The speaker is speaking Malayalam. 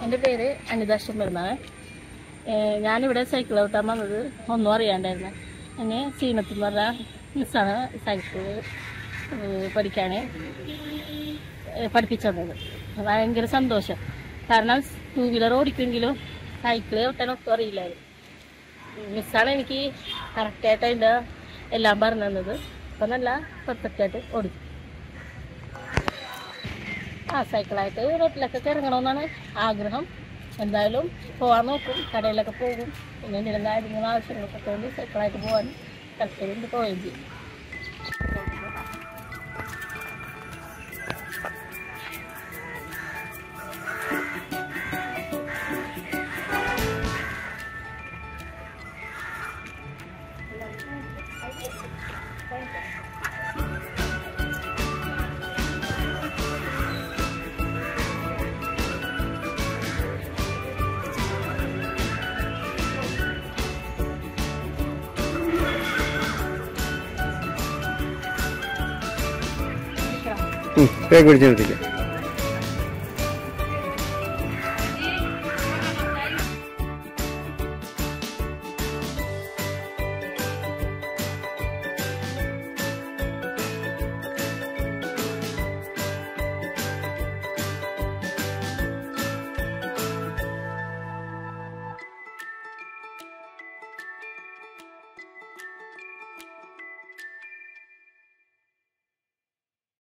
എൻ്റെ പേര് അനിത ശമ്പരനാണ് ഞാനിവിടെ സൈക്കിൾ ഓട്ടാൻ വന്നത് ഒന്നും അറിയാണ്ടായിരുന്നു എന്നെ സീനത്ത് എന്ന് പറഞ്ഞ മിസ്സാണ് സൈക്കിൾ പഠിക്കാൻ പഠിപ്പിച്ചു തന്നത് ഭയങ്കര സന്തോഷം കാരണം ടൂ വീലർ ഓടിക്കുമെങ്കിലും സൈക്കിൾ ഓട്ടാൻ ഒട്ടും അറിയില്ലായിരുന്നു മിസ്സാണ് എനിക്ക് കറക്റ്റായിട്ട് അതിൻ്റെ എല്ലാം പറഞ്ഞു തന്നത് അപ്പം നല്ല പെർഫെക്റ്റായിട്ട് ഓടിക്കും ആ സൈക്കിളായിട്ട് റോട്ടിലൊക്കെ ഇറങ്ങണമെന്നാണ് ആഗ്രഹം എന്തായാലും പോകാൻ നോക്കും കടയിലൊക്കെ പോകും പിന്നെ എന്തെങ്കിലും കാര്യങ്ങൾ ആവശ്യങ്ങളൊക്കെ വേണ്ടി സൈക്കിളായിട്ട് പോകാൻ താല്പര്യം പോവുകയും ചെയ്യും പേക്ക് പിടിച്ച് നിർത്തിക്കാം